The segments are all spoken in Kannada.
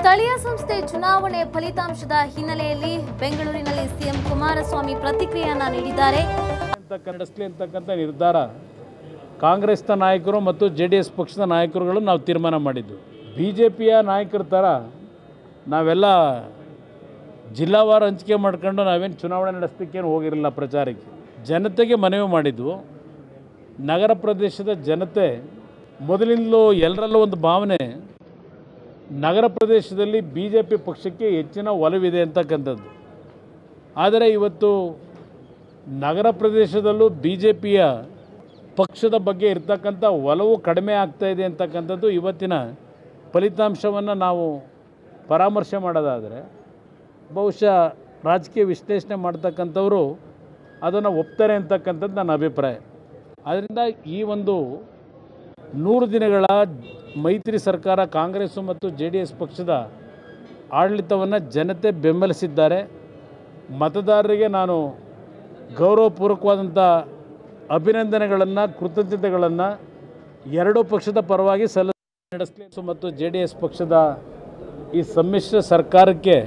ಸ್ಥಳೀಯ ಸಂಸ್ಥೆ ಚುನಾವಣೆ ಫಲಿತಾಂಶದ ಹಿನ್ನೆಲೆಯಲ್ಲಿ ಬೆಂಗಳೂರಿನಲ್ಲಿ ಸಿಎಂ ಕುಮಾರಸ್ವಾಮಿ ಪ್ರತಿಕ್ರಿಯೆಯನ್ನ ನೀಡಿದ್ದಾರೆ ಅಂತ ನಡೆಸಲಿ ಅಂತಕ್ಕಂಥ ನಿರ್ಧಾರ ಕಾಂಗ್ರೆಸ್ನ ನಾಯಕರು ಮತ್ತು ಜೆ ಡಿ ಎಸ್ ಪಕ್ಷದ ನಾಯಕರುಗಳು ನಾವು ತೀರ್ಮಾನ ಮಾಡಿದ್ದು ಬಿ ಜೆ ಪಿಯ ನಾಯಕರ ಥರ ನಾವೆಲ್ಲ ಜಿಲ್ಲಾವಾರು ಹಂಚಿಕೆ ಮಾಡ್ಕೊಂಡು ನಾವೇನು ಚುನಾವಣೆ ನಡೆಸಲಿಕ್ಕೇನು ಹೋಗಿರಲಿಲ್ಲ ಪ್ರಚಾರಕ್ಕೆ ಜನತೆಗೆ ಮನವಿ ಮಾಡಿದ್ವು ನಗರ ಪ್ರದೇಶದ ಜನತೆ ಮೊದಲಿಂದಲೂ ಎಲ್ಲರಲ್ಲೂ ಒಂದು ಭಾವನೆ ನಗರ ಪ್ರದೇಶದಲ್ಲಿ ಬಿ ಜೆ ಪಿ ಪಕ್ಷಕ್ಕೆ ಹೆಚ್ಚಿನ ಒಲವಿದೆ ಅಂತಕ್ಕಂಥದ್ದು ಆದರೆ ಇವತ್ತು ನಗರ ಪ್ರದೇಶದಲ್ಲೂ ಬಿ ಜೆ ಪಿಯ ಪಕ್ಷದ ಬಗ್ಗೆ ಇರ್ತಕ್ಕಂಥ ಒಲವು ಕಡಿಮೆ ಆಗ್ತಾ ಇದೆ ಅಂತಕ್ಕಂಥದ್ದು ಇವತ್ತಿನ ಫಲಿತಾಂಶವನ್ನು ನಾವು ಪರಾಮರ್ಶೆ ಮಾಡೋದಾದರೆ ಬಹುಶಃ ರಾಜಕೀಯ ವಿಶ್ಲೇಷಣೆ ಮಾಡ್ತಕ್ಕಂಥವರು ಅದನ್ನು ಒಪ್ತಾರೆ ಅಂತಕ್ಕಂಥದ್ದು ನನ್ನ ಅಭಿಪ್ರಾಯ ಆದ್ದರಿಂದ ಈ ಒಂದು ನೂರು ದಿನಗಳ ಮೈತ್ರಿ ಸರ್ಕಾರ ಕಾಂಗ್ರೆಸ್ಸು ಮತ್ತು ಜೆ ಡಿ ಎಸ್ ಪಕ್ಷದ ಆಡಳಿತವನ್ನು ಜನತೆ ಬೆಂಬಲಿಸಿದ್ದಾರೆ ಮತದಾರರಿಗೆ ನಾನು ಗೌರವಪೂರ್ವಕವಾದಂಥ ಅಭಿನಂದನೆಗಳನ್ನು ಕೃತಜ್ಞತೆಗಳನ್ನು ಎರಡೂ ಪಕ್ಷದ ಪರವಾಗಿ ಸಲ್ಲ ನಡೆಸಲಿ ಮತ್ತು ಜೆ ಡಿ ಎಸ್ ಪಕ್ಷದ ಈ ಸಮ್ಮಿಶ್ರ ಸರ್ಕಾರಕ್ಕೆ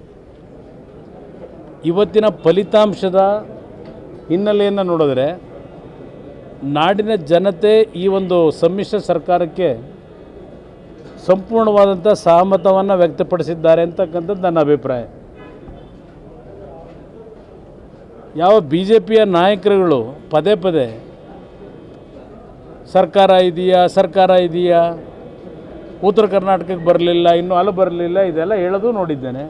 ಇವತ್ತಿನ ಫಲಿತಾಂಶದ ಹಿನ್ನೆಲೆಯನ್ನು ನೋಡಿದ್ರೆ ನಾಡಿನ ಜನತೆ ಈ ಒಂದು ಸಮ್ಮಿಶ್ರ ಸರ್ಕಾರಕ್ಕೆ ಸಂಪೂರ್ಣವಾದಂಥ ಸಹಮತವನ್ನು ವ್ಯಕ್ತಪಡಿಸಿದ್ದಾರೆ ಅಂತಕ್ಕಂಥದ್ದು ನನ್ನ ಅಭಿಪ್ರಾಯ ಯಾವ ಬಿ ಜೆ ಪಿಯ ನಾಯಕರುಗಳು ಪದೇ ಪದೇ ಸರ್ಕಾರ ಇದೆಯಾ ಸರ್ಕಾರ ಇದೆಯಾ ಉತ್ತರ ಕರ್ನಾಟಕಕ್ಕೆ ಬರಲಿಲ್ಲ ಇನ್ನೂ ಅಲ್ಲಿ ಬರಲಿಲ್ಲ ಇದೆಲ್ಲ ಹೇಳೋದು ನೋಡಿದ್ದೇನೆ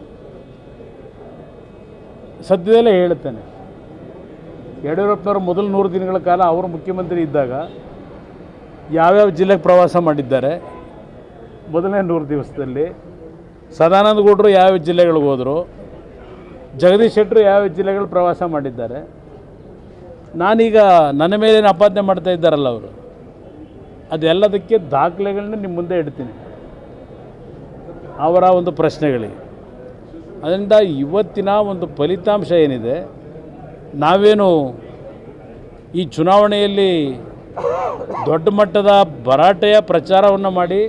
ಸದ್ಯದಲ್ಲೇ ಹೇಳುತ್ತೇನೆ ಯಡಿಯೂರಪ್ಪನವರು ಮೊದಲು ನೂರು ದಿನಗಳ ಕಾಲ ಅವರು ಮುಖ್ಯಮಂತ್ರಿ ಇದ್ದಾಗ ಯಾವ್ಯಾವ ಜಿಲ್ಲೆಗೆ ಪ್ರವಾಸ ಮಾಡಿದ್ದಾರೆ ಮೊದಲನೇ ನೂರು ದಿವಸದಲ್ಲಿ ಸದಾನಂದ ಗೌಡರು ಯಾವ ಜಿಲ್ಲೆಗಳಿಗೆ ಹೋದರು ಜಗದೀಶ್ ಶೆಟ್ಟರು ಯಾವ ಜಿಲ್ಲೆಗಳು ಪ್ರವಾಸ ಮಾಡಿದ್ದಾರೆ ನಾನೀಗ ನನ್ನ ಮೇಲೇನು ಆಪಾದನೆ ಮಾಡ್ತಾ ಇದ್ದಾರಲ್ಲ ಅವರು ಅದೆಲ್ಲದಕ್ಕೆ ದಾಖಲೆಗಳನ್ನ ನಿಮ್ಮ ಮುಂದೆ ಇಡ್ತೀನಿ ಅವರ ಒಂದು ಪ್ರಶ್ನೆಗಳಿಗೆ ಅದರಿಂದ ಇವತ್ತಿನ ಒಂದು ಫಲಿತಾಂಶ ಏನಿದೆ ನಾವೇನು ಈ ಚುನಾವಣೆಯಲ್ಲಿ ದೊಡ್ಡ ಮಟ್ಟದ ಭರಾಟೆಯ ಪ್ರಚಾರವನ್ನು ಮಾಡಿ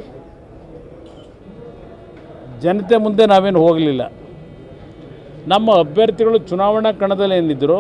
ಜನತೆ ಮುಂದೆ ನಾವೇನು ಹೋಗಲಿಲ್ಲ ನಮ್ಮ ಅಭ್ಯರ್ಥಿಗಳು ಚುನಾವಣಾ ಕಣದಲ್ಲಿ ಏನಿದ್ದರು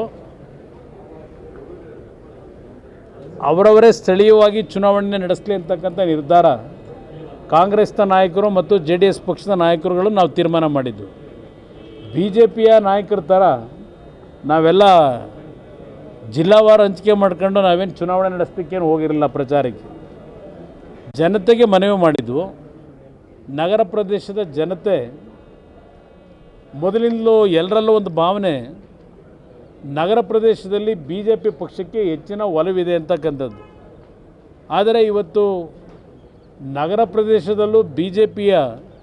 ಅವರವರೇ ಸ್ಥಳೀಯವಾಗಿ ಚುನಾವಣೆ ನಡೆಸಲಿ ಅಂತಕ್ಕಂಥ ನಿರ್ಧಾರ ಕಾಂಗ್ರೆಸ್ನ ನಾಯಕರು ಮತ್ತು ಜೆ ಡಿ ಎಸ್ ಪಕ್ಷದ ನಾಯಕರುಗಳು ನಾವು ತೀರ್ಮಾನ ಮಾಡಿದ್ದು ಬಿ ಜೆ ಪಿಯ ನಾಯಕರ ಥರ ನಾವೆಲ್ಲ ಜಿಲ್ಲಾವಾರು ಹಂಚಿಕೆ ಮಾಡ್ಕೊಂಡು ನಾವೇನು ಚುನಾವಣೆ ನಡೆಸಲಿಕ್ಕೇನು ಹೋಗಿರಲಿಲ್ಲ ಪ್ರಚಾರಕ್ಕೆ ಜನತೆಗೆ ಮನವಿ ಮಾಡಿದ್ವು ನಗರ ಪ್ರದೇಶದ ಜನತೆ ಮೊದಲಿಂದಲೂ ಎಲ್ಲರಲ್ಲೂ ಒಂದು ಭಾವನೆ ನಗರ ಪ್ರದೇಶದಲ್ಲಿ ಬಿ ಜೆ ಪಿ ಪಕ್ಷಕ್ಕೆ ಹೆಚ್ಚಿನ ಒಲವಿದೆ ಅಂತಕ್ಕಂಥದ್ದು ಆದರೆ ಇವತ್ತು ನಗರ ಪ್ರದೇಶದಲ್ಲೂ ಬಿ ಜೆ ಪಿಯ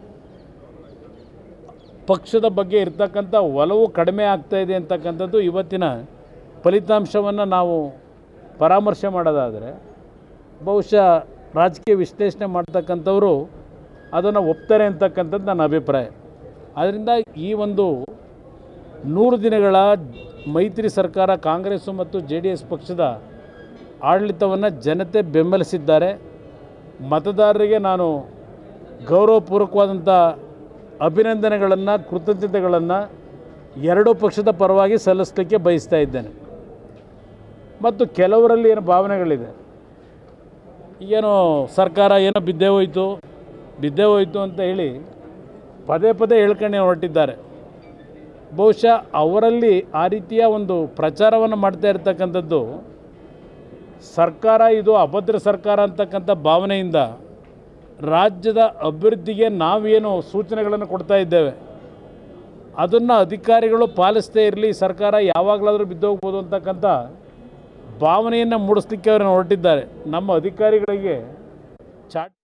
ಪಕ್ಷದ ಬಗ್ಗೆ ಇರ್ತಕ್ಕಂಥ ಒಲವು ಕಡಿಮೆ ಆಗ್ತಾ ಇದೆ ಅಂತಕ್ಕಂಥದ್ದು ಇವತ್ತಿನ ಫಲಿತಾಂಶವನ್ನು ನಾವು ಪರಾಮರ್ಶೆ ಮಾಡೋದಾದರೆ ಬಹುಶಃ ರಾಜಕೀಯ ವಿಶ್ಲೇಷಣೆ ಮಾಡ್ತಕ್ಕಂಥವರು ಅದನ್ನು ಒಪ್ತಾರೆ ಅಂತಕ್ಕಂಥದ್ದು ನನ್ನ ಅಭಿಪ್ರಾಯ ಆದ್ದರಿಂದ ಈ ಒಂದು ನೂರು ದಿನಗಳ ಮೈತ್ರಿ ಸರ್ಕಾರ ಕಾಂಗ್ರೆಸ್ಸು ಮತ್ತು ಜೆ ಡಿ ಎಸ್ ಪಕ್ಷದ ಆಡಳಿತವನ್ನು ಜನತೆ ಬೆಂಬಲಿಸಿದ್ದಾರೆ ಮತದಾರರಿಗೆ ನಾನು ಗೌರವಪೂರ್ವಕವಾದಂಥ ಅಭಿನಂದನೆಗಳನ್ನು ಕೃತಜ್ಞತೆಗಳನ್ನು ಎರಡೂ ಪಕ್ಷದ ಪರವಾಗಿ ಸಲ್ಲಿಸಲಿಕ್ಕೆ ಬಯಸ್ತಾ ಇದ್ದೇನೆ ಮತ್ತು ಕೆಲವರಲ್ಲಿ ಏನು ಭಾವನೆಗಳಿದೆ ಏನೋ ಸರ್ಕಾರ ಏನೋ ಬಿದ್ದೇ ಹೋಯಿತು ಬಿದ್ದೇ ಹೋಯಿತು ಅಂತ ಹೇಳಿ ಪದೇ ಪದೇ ಹೇಳ್ಕೊಂಡು ಹೊರಟಿದ್ದಾರೆ ಬಹುಶಃ ಅವರಲ್ಲಿ ಆ ರೀತಿಯ ಒಂದು ಪ್ರಚಾರವನ್ನು ಮಾಡ್ತಾ ಇರ್ತಕ್ಕಂಥದ್ದು ಸರ್ಕಾರ ಇದು ಅಭದ್ರ ಸರ್ಕಾರ ಅಂತಕ್ಕಂಥ ಭಾವನೆಯಿಂದ ರಾಜ್ಯದ ಅಭಿವೃದ್ಧಿಗೆ ನಾವೇನು ಸೂಚನೆಗಳನ್ನು ಕೊಡ್ತಾ ಇದ್ದೇವೆ ಅದನ್ನು ಅಧಿಕಾರಿಗಳು ಪಾಲಿಸದೇ ಇರಲಿ ಸರ್ಕಾರ ಯಾವಾಗಲಾದರೂ ಬಿದ್ದೋಗ್ಬೋದು ಅಂತಕ್ಕಂಥ ಭಾವನೆಯನ್ನು ಮೂಡಿಸ್ಲಿಕ್ಕೆ ಅವರು ಹೊರಟಿದ್ದಾರೆ ನಮ್ಮ ಅಧಿಕಾರಿಗಳಿಗೆ ಚಾಟ್